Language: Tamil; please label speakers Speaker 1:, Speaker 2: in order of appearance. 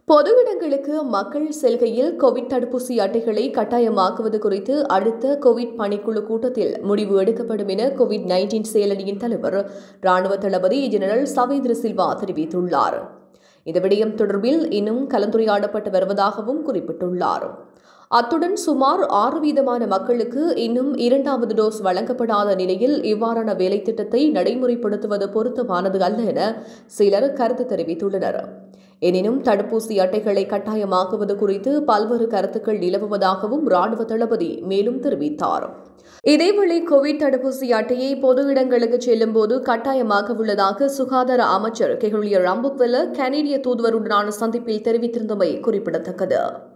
Speaker 1: பொது இடங்களுக்கு மக்கள் செல்கையில் கோவிட் தடுப்பூசி அட்டைகளை கட்டாயமாக்குவது குறித்து அடுத்த கோவிட் பணிக்குழு கூட்டத்தில் முடிவு எடுக்கப்படும் என கோவிட் நைன்டீன் செயலணியின் தலைவர் ராணுவ தளபதி ஜெனரல் சவேந்திர சில்வா தெரிவித்துள்ளார் இந்த விடயம் தொடர்பில் இன்னும் கலந்துரையாடப்பட்டு வருவதாகவும் குறிப்பிட்டுள்ளார் அத்துடன் சுமார் ஆறு வீதமான மக்களுக்கு இன்னும் இரண்டாவது டோஸ் வழங்கப்படாத நிலையில் இவ்வாறான வேலை திட்டத்தை நடைமுறைப்படுத்துவது பொருத்தமானது அல்ல என சிலர் கருத்து தெரிவித்துள்ளனர் எனினும் தடுப்பூசி அட்டைகளை கட்டாயமாக்குவது குறித்து பல்வேறு கருத்துக்கள் நிலவுவதாகவும் ராணுவ தளபதி மேலும் தெரிவித்தார் இதேவேளை கோவிட் தடுப்பூசி அட்டையை பொது இடங்களுக்கு செல்லும் போது கட்டாயமாக உள்ளதாக சுகாதார அமைச்சர் கெஹலிய ரம்புக்வெல கனேடிய தூதுவருடனான சந்திப்பில் தெரிவித்திருந்தமை குறிப்பிடத்தக்கது